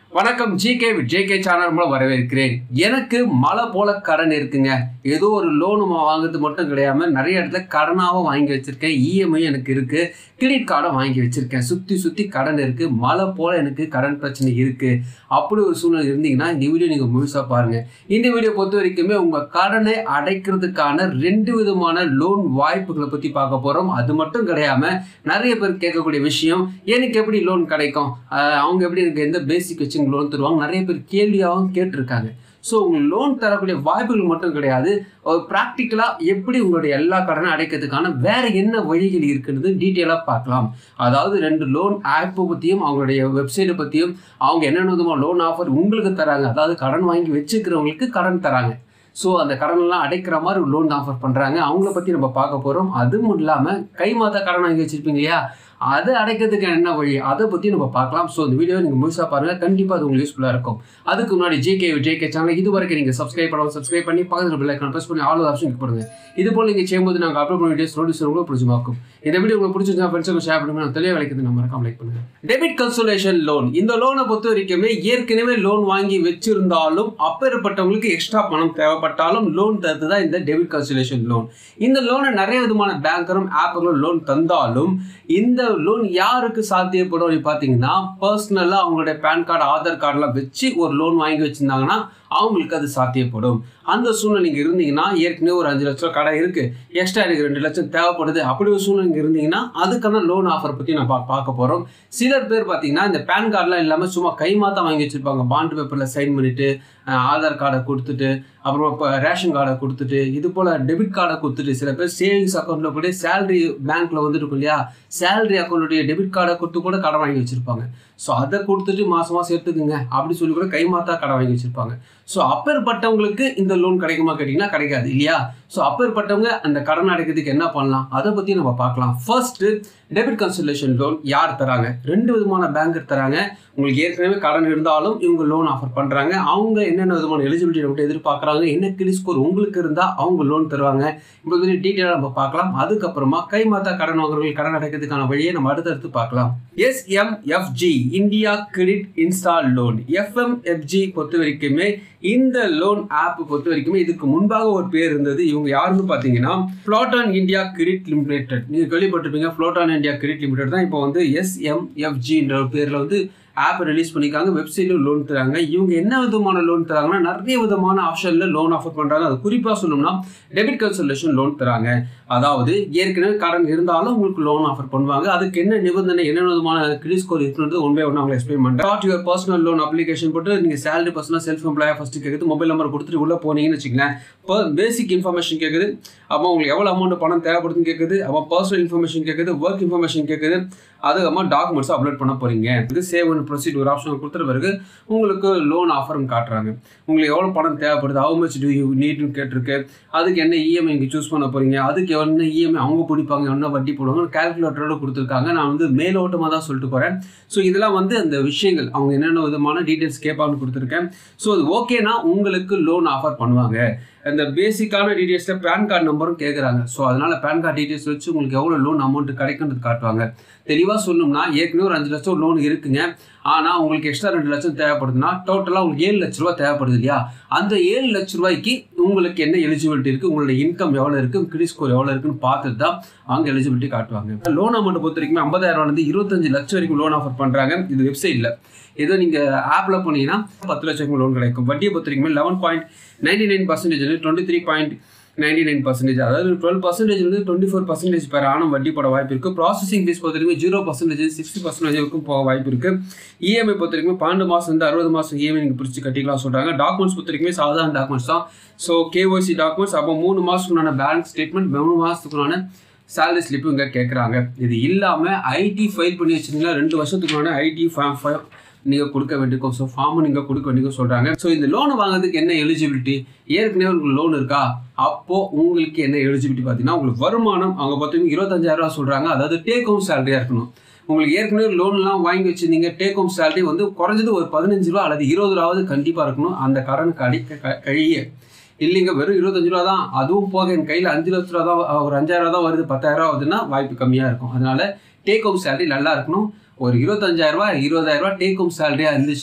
வணக்கம் GK JK channel மூலம் வரவேற்கிறேன் எனக்கு மலை போல கடன் இருக்குங்க ஏதோ ஒரு லோனு வாங்குறது மட்டும் கிடையாம நிறைய இடத்துல கடனாகவும் வாங்கி வச்சிருக்கேன் இஎம்ஐ எனக்கு இருக்கு கிரெடிட் கார்டும் வாங்கி வச்சிருக்கேன் சுத்தி சுத்தி கடன் இருக்கு மலை போல எனக்கு கடன் பிரச்சனை இருக்கு அப்படி ஒரு சூழ்நிலை இருந்தீங்கன்னா இந்த வீடியோ நீங்க முழுசா பாருங்க இந்த வீடியோ பொறுத்த வரைக்குமே உங்க கடனை அடைக்கிறதுக்கான ரெண்டு விதமான லோன் வாய்ப்புகளை பத்தி பார்க்க போறோம் அது மட்டும் கிடையாம நிறைய பேர் கேட்கக்கூடிய விஷயம் எனக்கு எப்படி லோன் கிடைக்கும் ஆஹ் அவங்க எப்படி எனக்கு எந்த பேசிக் வச்சு லோன் தருவாங்க நிறைய பேர் கேள்வியாகவும் கேட்டிருக்காங்க ஸோ உங்களுக்கு லோன் தரக்கூடிய வாய்ப்புகள் மட்டும் கிடையாது ஒரு ப்ராக்டிக்கலாக எப்படி உங்களுடைய எல்லா கடனும் அடைக்கிறதுக்கான வேற என்ன வழிகள் இருக்குன்றது டீட்டெயிலாக பார்க்கலாம் அதாவது ரெண்டு லோன் ஆப்பை பற்றியும் அவங்களுடைய வெப்சைட்டை பற்றியும் அவங்க என்னென்ன விதமாக லோன் ஆஃபர் உங்களுக்கு தராங்க அதாவது கடன் வாங்கி வச்சுக்கிறவங்களுக்கு கடன் தராங்க ஸோ அந்த கடனெல்லாம் அடைக்கிற மாதிரி ஒரு லோன் ஆஃபர் பண்ணுறாங்க அவங்கள பற்றி நம்ம பார்க்க போகிறோம் அதுவும் இல்லாமல் கை மாதா கடன் வாங்கி வச்சுருப்பீங்க இல்லையா அதை அடைக்கிறதுக்கு என்ன வழி அதை பற்றி நம்ம பார்க்கலாம் ஸோ இந்த வீடியோ நீங்கள் முழுசாக பாருங்கள் கண்டிப்பாக அது உங்களுக்கு யூஸ்ஃபுல்லாக இருக்கும் அதுக்கு முன்னாடி ஜேகே ஜேகே சேனல் இது வரைக்கும் நீங்கள் சப்ஸ்கிரைப் பண்ணலாம் சப்ஸ்கிரைப் பண்ணி பக்கத்தில் பெல் ஐக்கான் ப்ரெஸ் பண்ணி ஆல் ஆப்ஷன் கிளிக் பண்ணுங்க இது போல் நீங்கள் செய்யும்போது நாங்கள் அப்லோட் பண்ண வீடியோஸ் நோட்டீஸ் உங்களுக்கு பிடிச்சிமாக்கும் இந்த வீடியோ உங்களுக்கு பிடிச்சிருந்தா ஃப்ரெண்ட்ஸுக்கு ஷேர் பண்ணுங்க நான் தெளிவாக வளைக்கிறது நம்ம மறக்காம லைக் பண்ணுங்க டெபிட் கன்சோலேஷன் லோன் இந்த லோனை பொறுத்த வரைக்குமே ஏற்கனவே லோன் வாங்கி வச்சிருந்தாலும் அப்பேற்பட்டவங்களுக்கு எக்ஸ்ட்ரா பணம் தேவைப்பட்டாலும் லோன் தருது தான் இந்த டெபிட் கன்சோலேஷன் லோன் இந்த லோனை நிறைய விதமான பேங்கரும் ஆப்புகளும் லோன் தந்தாலும் இந்த லோன் யாருக்கு சாத்தியப்படும் அப்படின்னு பார்த்தீங்கன்னா பர்சனலாக அவங்களுடைய பேன் கார்டு ஆதார் கார்டெலாம் வச்சு ஒரு லோன் வாங்கி வச்சுருந்தாங்கன்னா அவங்களுக்கு அது சாத்தியப்படும் அந்த சூழ்நிலை நீங்கள் இருந்தீங்கன்னா ஏற்கனவே ஒரு அஞ்சு லட்சம் கடை இருக்குது எக்ஸ்ட்ரா எனக்கு ரெண்டு லட்சம் தேவைப்படுது அப்படி ஒரு சூழ்நிலை நீங்கள் இருந்தீங்கன்னா அதுக்கான லோன் ஆஃபர் பற்றி நான் பா பார்க்க போகிறோம் சிலர் பேர் பார்த்தீங்கன்னா இந்த பேன் கார்டெலாம் இல்லாமல் சும்மா கை மாத்தா வாங்கி வச்சுருப்பாங்க பாண்ட் பேப்பரில் சைன் பண்ணிவிட்டு ஆதார் கார்டை கொடுத்துட்டு அப்புறம் இப்போ ரேஷன் கார்டை கொடுத்துட்டு இது போல் டெபிட் கார்டை கொடுத்துட்டு சில பேர் சேவிங்ஸ் அக்கௌண்ட்டில் கூட சேலரி பேங்க்கில் வந்துட்டு இருக்கும் இல்லையா சேலரி அக்கௌண்ட்டுடைய டெபிட் கார்டை கொடுத்து கூட கடன் வாங்கி வச்சுருப்பாங்க ஸோ அதை கொடுத்துட்டு மாதம் மாதம் எடுத்துக்குங்க அப்படி சொல்லி கூட கை மாத்தா கடன் வாங்கி வச்சுருப்பாங்க ஸோ அப்பேற்பட்டவங்களுக்கு இந்த லோன் கிடைக்குமா கேட்டிங்கன்னா கிடைக்காது இல்லையா ஸோ அப்பேற்பட்டவங்க அந்த கடன் அடைக்கிறதுக்கு என்ன பண்ணலாம் அதை பற்றி நம்ம பார்க்கலாம் ஃபர்ஸ்ட்டு டெபிட் கன்சல்டேஷன் லோன் யார் தராங்க ரெண்டு விதமான பேங்கர் தராங்க உங்களுக்கு ஏற்கனவே கடன் இருந்தாலும் இவங்க லோன் ஆஃபர் பண்ணுறாங்க அவங்க என்னென்ன விதமான எலிஜிபிலிட்டி நம்மகிட்ட எதிர்பார்க்குறாங்க என்ன கிரெடிட் ஸ்கோர் உங்களுக்கு இருந்தால் அவங்க லோன் தருவாங்க இப்போ வந்து டீட்டெயிலாக நம்ம பார்க்கலாம் அதுக்கப்புறமா கை மாத்தா கடன் வாங்குறவங்களுக்கு கடன் அடைக்கிறதுக்கான வழியை நம்ம அடுத்தடுத்து பார்க்கலாம் SMFG India Credit instant loan FMFG பொறுத்த வரைக்குமே இந்த லோன் ஆப் பொறுத்த வரைக்குமே இதுக்கு முன்பாக ஒரு பேர் இருந்தது இவங்க யாருன்னு பார்த்தீங்கன்னா ஃப்ளோட்டான் இந்தியா கிரெடிட் லிமிடெட் நீங்கள் கேள்விப்பட்டிருப்பீங்க ஃப்ளோட்டான் இந்தியா கிரெடிட் லிமிடெட் தான் இப்போ வந்து எஸ்எம்எஃப்ஜின்ற ஒரு பேரில் வந்து ஆப் ரிலீஸ் பண்ணிக்காங்க வெப்சைட்லையும் லோன் தராங்க இவங்க என்ன விதமான லோன் தராங்கன்னா நிறைய விதமான ஆப்ஷனில் லோன் ஆஃபர் பண்ணுறாங்க அது குறிப்பாக சொல்லணும்னா டெபிட் கன்சல்டேஷன் லோன் தராங்க அதாவது ஏற்கனவே கடன் இருந்தாலும் உங்களுக்கு லோன் ஆஃபர் பண்ணுவாங்க அதுக்கு என்ன நிபந்தனை என்ன விதமான கிரெடிட் ஸ்கோர் இருக்குன்றது ஒன் பை ஒன் அவங்க எக்ஸ்பிளைன் பண்ணுறேன் start your personal loan application போட்டு நீங்கள் சேலரி பர்சனல் செல்ஃப் எம்ப்ளாயா ஃபஸ்ட்டு கேட்குது மொபைல் நம்பர் கொடுத்துட்டு உள்ளே போனீங்கன்னு வச்சுக்கங்களேன் இப்போ பேசிக் இன்ஃபர்மேஷன் கேட்குது அப்போ உங்களுக்கு எவ்வளோ அமௌண்ட் பணம் தேவைப்படுதுன்னு கேட்குது அப்போ பர்சனல் இன்ஃபர்மேஷன் கேட்குது ஒர்க் இன்ஃபர்மேஷன் கேட்குது அதுக்கப்புறமா டாக்குமெண்ட்ஸ் அப்லோட் பண்ண போகிறீங்க இது சேவ் அண்ட் ப்ரொசீட் ஒரு ஆப்ஷன் கொடுத்துட்ட பிறகு உங்களுக்கு லோன் ஆஃபரும் காட்டுறாங்க உங்களுக்கு எவ்வளோ பணம் தேவைப்படுது ஹவு மச் டூ யூ நீட்னு கேட்டிருக்கு அதுக்கு என்ன இஎம்ஐ நீங்கள் சூஸ் பண்ண போகிறீங்க அதுக்கு என்ன இஎம்ஐ அவங்க பிடிப்பாங்க என்ன வட்டி போடுவாங்க கால்குலேட்டரோட கொடுத்துருக்காங்க நான் வந்து மேலோட்டமாக தான் சொல்லிட்டு போகிறேன் ஸோ இதெல்லாம் வந்து அந்த விஷயங்கள் அவங்க என்னென்ன விதமான டீட்டெயில்ஸ் கேட்பாங்கன்னு கொடுத்துருக்கேன் ஸோ அது ஓகேனா உங்களுக்கு லோன் ஆஃபர் பண்ணுவாங்க அந்த பேசிக்கான டீட்டெயில்ஸில் பேன் கார்டு நம்பரும் கேட்குறாங்க ஸோ அதனால் பேன் கார்டு டீட்டெயில்ஸ் வச்சு உங்களுக்கு எவ்வளோ லோன் அமௌண்ட் கிடைக்குன்றது காட்டுவாங்க தெளிவாக சொல்லணும்னா ஏற்கனவே ஒரு அஞ்சு லட்சம் லோன் இருக்குங்க ஆனால் உங்களுக்கு எக்ஸ்ட்ரா ரெண்டு லட்சம் தேவைப்படுதுன்னா டோட்டலாக உங்களுக்கு ஏழு லட்ச ரூபா தேவைப்படுது இல்லையா அந்த ஏழு லட்ச ரூபாய்க்கு உங்களுக்கு என்ன எலிஜிபிலிட்டி இருக்குது உங்களோட இன்கம் எவ்வளோ இருக்குது கிரெடிட் ஸ்கோர் எவ்வளோ இருக்குன்னு பார்த்துட்டு தான் அவங்க எலிஜிபிலிட்டி காட்டுவாங்க லோன் அமௌண்ட் பொறுத்த வரைக்கும் ஐம்பதாயிரம் ரூபாயிலிருந்து இருபத்தஞ்சு லட்சம் வரைக்கும் லோன் ஆஃபர் பண்ணுறாங்க இது வெப்சைட்டில் ஏதோ நீங்கள் ஆப்பில் போனீங்கன்னா பத்து லட்சம் லோன் கிடைக்கும் வட்டியை பொறுத்த வரைக்கும் eleven point ninety nine percentage twenty three point ninety nine percentage அதாவது டுவெல் பர்சன்டேஜ் வந்து twenty four percentage per annum வட்டி போட வாய்ப்பு இருக்குது ப்ராசஸிங் ஃபீஸ் பொறுத்த வரைக்கும் ஜீரோ பர்சன்டேஜ் சிக்ஸ்டி பர்சன்டேஜ் வரைக்கும் போக வாய்ப்பு இருக்குது இஎம்ஐ பொறுத்த வரைக்கும் பன்னெண்டு மாதம் வந்து அறுபது மாதம் இஎம்ஐ நீங்கள் பிரித்து கட்டிக்கலாம் சொல்கிறாங்க டாக்குமெண்ட்ஸ் பொறுத்த வரைக்கும் சாதாரண டாக்குமெண்ட்ஸ் தான் ஸோ கேஒய்சி டாக்குமெண்ட்ஸ் அப்போ மூணு மாதத்துக்குண்டான பேலன்ஸ் ஸ்டேட்மெண்ட் மூணு மாதத்துக்குண்டான சேலரி ஸ்லிப்பு இங்கே கேட்குறாங்க இது இல்லாமல் ஐடி ஃபைல் பண்ணி வச்சிருந்தீங்கன்னா ரெண்டு வருஷத்துக்குண்டான ஐடி ஃபார்ம் ஃபைவ் நீங்கள் கொடுக்க வேண்டியிருக்கும் ஸோ ஃபார்ம் நீங்கள் கொடுக்க வேண்டியிருக்கும் சொல்கிறாங்க ஸோ இந்த லோனை வாங்குறதுக்கு என்ன எலிஜிபிலிட்டி ஏற்கனவே உங்களுக்கு லோன் இருக்கா அப்போது உங்களுக்கு என்ன எலிஜிபிலிட்டி பார்த்தீங்கன்னா உங்களுக்கு வருமானம் அவங்க பார்த்தீங்கன்னா இருபத்தஞ்சாயிரரூவா சொல்கிறாங்க அதாவது டேக் ஹோம் சேலரியாக இருக்கணும் உங்களுக்கு ஏற்கனவே லோன்லாம் வாங்கி வச்சிருந்தீங்க டேக் ஹோம் சேலரி வந்து குறைஞ்சது ஒரு பதினஞ்சு ரூபா அல்லது இருபது ரூபாவது கண்டிப்பாக இருக்கணும் அந்த கடனுக்கு அடிக்க கழிய இல்லைங்க வெறும் இருபத்தஞ்சு ரூபா தான் அதுவும் போக என் கையில் அஞ்சு லட்ச ரூபா தான் ஒரு அஞ்சாயிரம் ரூபா தான் வருது பத்தாயிரம் ரூபா வருதுன்னா வாய்ப்பு கம்மியாக இருக்கும் அதனால டேக் ஹோம் சேலரி நல்லா இருக்கணும் ஒரு இருபத்தஞ்சாயிரம் ரூபா இருபதாயிரம் ரூபா டேக் ஹோம் சேலரியாக இருந்துச்சுன்னா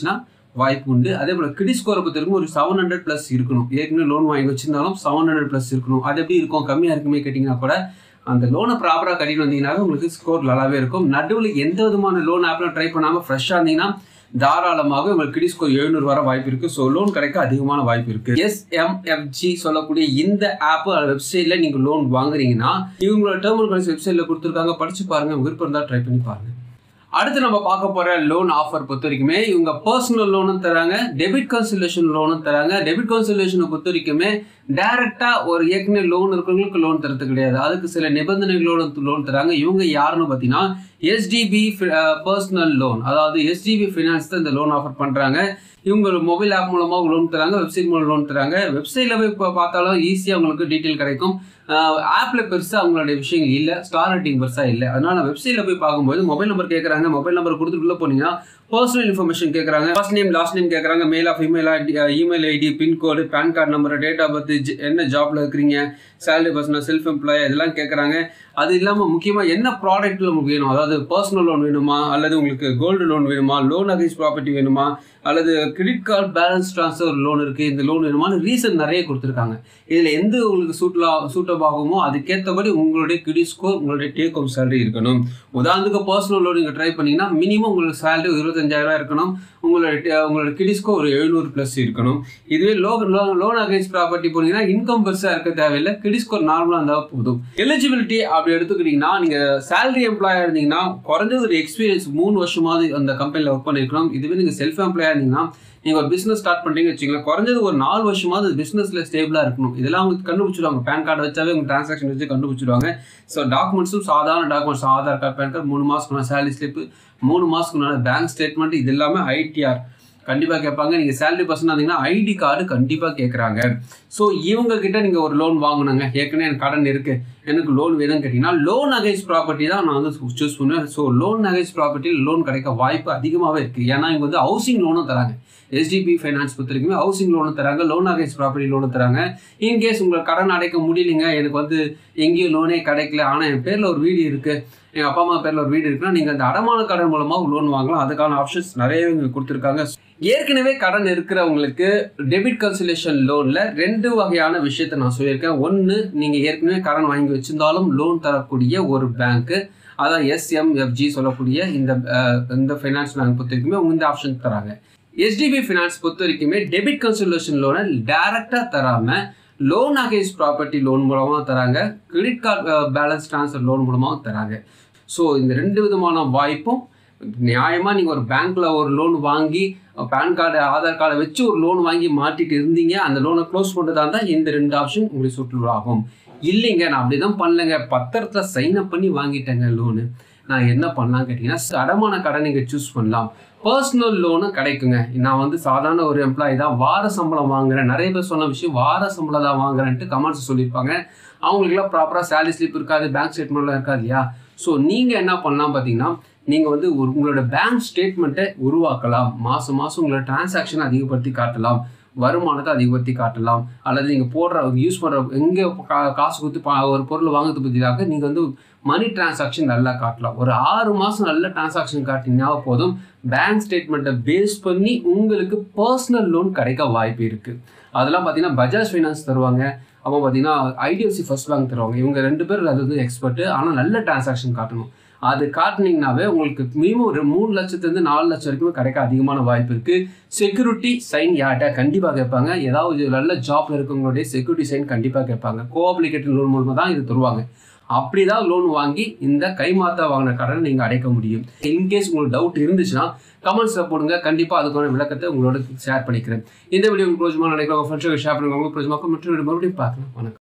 வாய்ப்பு உண்டு அதே போல் கிரெடிட் ஸ்கோரை பொறுத்தவரைக்கும் ஒரு செவன் ஹண்ட்ரட் ப்ளஸ் இருக்கணும் ஏற்கனவே லோன் வாங்கி வச்சிருந்தாலும் செவன் ஹண்ட்ரட் ப்ளஸ் இருக்கணும் அது எப்படி இருக்கும் கம்மியாக இருக்குமே கேட்டிங்கன்னா கூட அந்த லோனை ப்ராப்பராக கட்டிட்டு வந்தீங்கன்னா உங்களுக்கு ஸ்கோர் நல்லாவே இருக்கும் நடுவில் எந்த விதமான லோன் ஆப்பில் ட்ரை பண்ணாமல் ஃப்ரெஷ்ஷாக இருந்தீங்கன்னா தாராளமாக உங்களுக்கு கிரெடிட் ஸ்கோர் எழுநூறு வர வாய்ப்பு இருக்கு ஸோ லோன் கிடைக்க அதிகமான வாய்ப்பு இருக்கு எஸ்எம்எஃப்ஜி சொல்லக்கூடிய இந்த ஆப் வெப்சைட்ல நீங்க லோன் வாங்குறீங்கன்னா இவங்களோட டேர்ம் அண்ட் கண்டிஷன் வெப்சைட்ல கொடுத்துருக்காங்க படிச்சு பாருங்க விருப்பம் இருந்தால் ட்ரை பண்ணி பாருங்க அடுத்து நம்ம பார்க்க போற லோன் ஆஃபர் பொறுத்த வரைக்குமே இவங்க பர்சனல் லோனும் தராங்க டெபிட் கன்சல்டேஷன் லோனும் தராங்க டெபிட் கன்சல்டேஷனை பொறுத்த வரைக்குமே டைரக்டா ஒரு ஏற்கனவே லோன் இருக்கிறவங்களுக்கு லோன் தரது கிடையாது அதுக்கு சில நிபந்தனைகளோட லோன் தராங்க இவங்க யாருன்னு பார்த்தீங்கன்னா எஸ்டிபி பர்சனல் லோன் அதாவது எஸ்டிபி ஃபினான்ஸ் தான் இந்த லோன் ஆஃபர் பண்றாங்க இவங்க மொபைல் ஆப் மூலமாக லோன் தராங்க வெப்சைட் மூலம் லோன் தராங்க வெப்சைட்டில் போய் இப்போ பார்த்தாலும் ஈஸியாக உங்களுக்கு டீட்டெயில் கிடைக்கும் ஆப்பில் பெருசாக அவங்களுடைய விஷயங்கள் இல்லை ஸ்டார் ரேட்டிங் பெருசாக இல்லை அதனால வெப்சைட்டில் போய் பார்க்கும்போது மொபைல் நம்பர் கேட்குறாங்க மொபைல் நம்பர் கொடுத்துட்டு உள்ள போனீங்கன்னா பர்சனல் இன்ஃபர்மேஷன் கேட்குறாங்க ஃபர்ஸ்ட் நேம் லாஸ்ட் நேம் கேட்குறாங்க mail of email ID email ID pincode PAN card number date of birth என்ன ஜாப்ல இருக்கிறீங்க சேலரி பர்சனல் செல்ஃப் எம்ப்ளாய் இதெல்லாம் கேட்குறாங்க அது இல்லாமல் முக்கியமாக என்ன ப்ராடக்ட்டில் உங்களுக்கு வேணும் அதாவது பர்சனல் லோன் வேணுமா அல்லது உங்களுக்கு கோல்டு லோன் வேணுமா லோன் அகைன்ஸ்ட் ப்ராப்பர்ட்டி வேணுமா அல்லது credit card balance transfer loan இருக்குது இந்த லோன் வேணுமான்னு ரீசன் நிறைய கொடுத்துருக்காங்க இதில் எந்த உங்களுக்கு சூட்லா சூட்டப் ஆகுமோ அதுக்கேற்றபடி உங்களுடைய கிரெடிட் ஸ்கோர் உங்களுடைய டேக் ஹோம் சேலரி இருக்கணும் உதாரணத்துக்கு பர்சனல் லோன் நீங்கள் ட்ரை பண்ணீங்கன்னா மினிமம் உங்களுக்கு சேலரி இருபத்தஞ்சாயிரம் இருக்கணும் உங்களோட உங்களோட கிரெடிட் ஸ்கோர் ஒரு எழுநூறு ப்ளஸ் இருக்கணும் இதுவே லோ லோன் அகைன்ஸ்ட் ப்ராப்பர்ட்டி போனீங்கன்னா இன்கம் பெருசாக இருக்க தேவையில்லை கிரெடிட் ஸ்கோர் நார்மலாக இருந்தால் போதும் எலிஜிபிலிட்டி அப்படி எடுத்துக்கிட்டிங்கன்னா நீங்கள் சேலரி எம்ப்ளாயாக இருந்தீங்கன்னா குறைஞ்சது ஒரு எக்ஸ்பீரியன்ஸ் மூணு வருஷமாவது அந்த கம்பெனியில் ஒர்க் பண்ணியிருக்கணும் இதுவே நீங்கள் செல்ஃப் எம்ப்ளாயாக இருந்தீங்கன்னா நீங்கள் ஒரு பிஸ்னஸ் ஸ்டார்ட் பண்ணுறீங்கன்னு வச்சுக்கலாம் குறைஞ்சது ஒரு நாலு வருஷமாவது பிஸ்னஸில் ஸ்டேபிளாக இருக்கணும் இதெல்லாம் உங்களுக்கு கண்டுபிடிச்சிடுவாங்க பேன் கார்டு வச்சாவே உங்கள் ட்ரான்சாக்ஷன் வச்சு கண்டுபிடிச்சிடுவாங்க ஸோ டாக்குமெண்ட்ஸும் சாதாரண documents Aadhaar card PAN card மூணு மாதத்துக்கு சேலரி ஸ்லிப்பு மூணு மாதத்துக்கு பேங்க் ஸ்டேட்மெண்ட் இது எல்லாமே ஐடிஆர் கண்டிப்பாக கேட்பாங்க நீங்கள் சேலரி பர்சன் இருந்தீங்கன்னா ஐடி கார்டு கண்டிப்பாக கேட்குறாங்க ஸோ இவங்க கிட்ட நீங்கள் ஒரு லோன் வாங்கணுங்க ஏற்கனவே எனக்கு கடன் இருக்குது எனக்கு லோன் வேணும்னு கேட்டிங்கன்னா லோன் அகைன்ஸ்ட் ப்ராப்பர்ட்டி தான் நான் வந்து சூஸ் பண்ணுவேன் ஸோ லோன் அகைன்ஸ்ட் ப்ராப்பர்ட்டியில் லோன் கிடைக்க வாய்ப்பு அதிகமாகவே இருக்குது ஏன்னா இவங்க வந்து ஹவுசிங் லோனும் தராங்க எஸ்டிபி ஃபைனான்ஸ் பொறுத்த வரைக்குமே ஹவுசிங் லோனு தராங்க லோன் அகைன்ஸ்ட் ப்ராப்பர்ட்டி லோனு தராங்க இன்கேஸ் உங்களுக்கு கடன் அடைக்க முடியலைங்க எனக்கு வந்து எங்கேயும் லோனே கிடைக்கல ஆனால் என் பேரில் ஒரு வீடு இருக்குது எங்கள் அப்பா அம்மா பேரில் ஒரு வீடு இருக்குன்னா நீங்கள் அந்த அடமான கடன் மூலமாக லோன் வாங்கலாம் அதுக்கான ஆப்ஷன்ஸ் நிறையவே இங்கே கொடுத்துருக்காங்க ஏற்கனவே கடன் இருக்கிறவங்களுக்கு டெபிட் கன்சலேஷன் லோனில் ரெண்டு வகையான விஷயத்தை நான் சொல்லியிருக்கேன் ஒன்று நீங்கள் ஏற்கனவே கடன் வாங்கி வச்சிருந்தாலும் லோன் தரக்கூடிய ஒரு பேங்க்கு அதான் எஸ்எம்எஃப்ஜி சொல்லக்கூடிய இந்த இந்த ஃபைனான்ஸ் பேங்க் பொறுத்த வரைக்குமே அவங்க இந்த ஆப்ஷன் தராங்க எஸ்டிபி ஃபினான்ஸ் பொறுத்த வரைக்குமே டெபிட் கன்சலேஷன் லோனை டைரக்டாக தராமல் லோன் அகேன்ஸ்ட் ப்ராப்பர்ட்டி லோன் மூலமாக தராங்க credit card balance transfer loan மூலமாக தராங்க ஸோ இந்த ரெண்டு விதமான வாய்ப்பும் நியாயமாக நீங்கள் ஒரு பேங்க்கில் ஒரு லோன் வாங்கி பேன் கார்டு ஆதார் கார்டை வச்சு ஒரு லோன் வாங்கி மாட்டிட்டு இருந்தீங்க அந்த லோனை க்ளோஸ் பண்ணுறதா இருந்தால் இந்த ரெண்டு ஆப்ஷன் உங்களுக்கு சுற்றுலா ஆகும் இல்லைங்க நான் அப்படி தான் பண்ணலைங்க பத்திரத்தில் சைன் அப் பண்ணி வாங்கிட்டேங்க லோனு நான் என்ன பண்ணலாம் கேட்டிங்கன்னா அடமான கடை நீங்கள் சூஸ் பண்ணலாம் பர்சனல் லோனும் கிடைக்குங்க நான் வந்து சாதாரண ஒரு எம்ப்ளாயி தான் வார சம்பளம் வாங்குறேன் நிறைய பேர் சொன்ன விஷயம் வார சம்பளம் தான் வாங்குறேன்ட்டு கமெண்ட்ஸ் சொல்லியிருப்பாங்க அவங்களுக்குலாம் ப்ராப்பராக சேலரி ஸ்லிப் இருக்காது பேங்க் ஸ்டேட்மெண்ட்லாம் இருக்காது இல்லையா ஸோ நீங்கள் என்ன பண்ணலாம் பார்த்தீங்கன்னா நீங்கள் வந்து ஒரு உங்களோட பேங்க் ஸ்டேட்மெண்ட்டை உருவாக்கலாம் மாதம் மாதம் உங்களோட டிரான்சாக்ஷனை அதிகப்படுத்தி காட்டலாம் வருமானத்தை அதிகப்படுத்தி காட்டலாம் அல்லது நீங்கள் போடுற யூஸ் பண்ணுற எங்கே கா காசு கொடுத்து பா ஒரு பொருள் வாங்குறது பதிலாக நீங்கள் வந்து மணி டிரான்சாக்ஷன் நல்லா காட்டலாம் ஒரு ஆறு மாதம் நல்ல டிரான்சாக்ஷன் காட்டினா போதும் பேங்க் ஸ்டேட்மெண்ட்டை பேஸ் பண்ணி உங்களுக்கு பர்சனல் லோன் கிடைக்க வாய்ப்பு இருக்குது அதெல்லாம் பார்த்தீங்கன்னா பஜாஜ் ஃபைனான்ஸ் தருவாங்க அப்புறம் பார்த்தீங்கன்னா ஐடிஎஃப்சி ஃபர்ஸ்ட் பேங்க் தருவாங்க இவங்க ரெண்டு பேர் அது வந்து எக்ஸ்பர்ட்டு ஆனால் நல்ல டிரான்சாக்ஷன் காட்டணும் அது காட்டினீங்கனாவே உங்களுக்கு மினிமம் ஒரு மூணு லட்சத்துலேருந்து நாலு லட்சம் வரைக்கும் கிடைக்க அதிகமான வாய்ப்பு இருக்குது செக்யூரிட்டி சைன் யார்கிட்ட கண்டிப்பாக கேட்பாங்க ஏதாவது நல்ல ஜாப்ல இருக்கவங்களுடைய செக்யூரிட்டி சைன் கண்டிப்பாக கேட்பாங்க கோஆப்ளிகேட்டட் லோன் மூலமாக தான் இது தருவாங்க அப்படி தான் லோன் வாங்கி இந்த கைமாத்தா வாங்கின கடனை நீங்கள் அடைக்க முடியும் இன்கேஸ் உங்களுக்கு டவுட் இருந்துச்சுன்னா கமெண்ட்ஸில் போடுங்க கண்டிப்பாக அதுக்கான விளக்கத்தை உங்களோட ஷேர் பண்ணிக்கிறேன் இந்த வீடியோ உங்களுக்கு பிரோஜமாக நினைக்கிறவங்க ஃப்ரெண்ட்ஸுக்கு ஷேர் பண்ணுங்க உங்களுக்கு பிரோஜமாக மற்றொரு மறுபடியும் பார்க்கலாம் வணக்கம்